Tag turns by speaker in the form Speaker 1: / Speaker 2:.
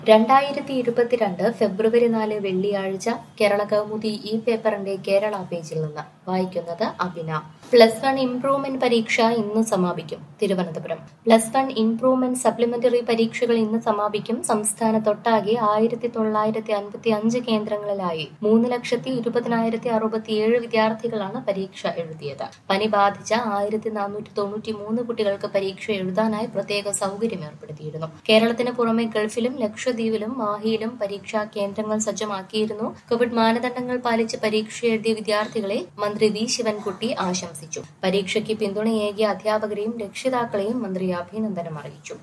Speaker 1: രണ്ടായിരത്തി ഇരുപത്തിരണ്ട് ഫെബ്രുവരി നാല് വെള്ളിയാഴ്ച കേരള കൗമുദി ഈ പേപ്പറിന്റെ കേരള പേജിൽ നിന്ന് വായിക്കുന്നത് അഭിന പ്ലസ് വൺ ഇംപ്രൂവ്മെന്റ് പരീക്ഷ ഇന്ന് സമാപിക്കും Thiruvananthapuram plus one improvement supplementary പരീക്ഷകൾ ഇന്ന് സമാപിക്കും സംസ്ഥാനത്തൊട്ടാകെ ആയിരത്തി തൊള്ളായിരത്തി അൻപത്തി അഞ്ച് കേന്ദ്രങ്ങളിലായി മൂന്ന് ലക്ഷത്തി ഇരുപതിനായിരത്തി അറുപത്തിയേഴ് വിദ്യാർത്ഥികളാണ് പരീക്ഷ എഴുതിയത് പനി ബാധിച്ച ആയിരത്തി നാനൂറ്റി തൊണ്ണൂറ്റി മൂന്ന് കുട്ടികൾക്ക് പരീക്ഷ എഴുതാനായി പ്രത്യേക സൗകര്യം ഏർപ്പെടുത്തിയിരുന്നു കേരളത്തിന് പുറമെ ഗൾഫിലും ലക്ഷദ്വീപിലും മാഹിയിലും പരീക്ഷാ കേന്ദ്രങ്ങൾ സജ്ജമാക്കിയിരുന്നു കോവിഡ് മാനദണ്ഡങ്ങൾ പാലിച്ച് പരീക്ഷ എഴുതിയ വിദ്യാർത്ഥികളെ മന്ത്രി വി ശിവൻകുട്ടി ആശംസിച്ചു പരീക്ഷയ്ക്ക് പിന്തുണയേകിയ അധ്യാപകരെയും രക്ഷിതാക്കളെയും മന്ത്രി അഭിനന്ദനം അറിയിച്ചു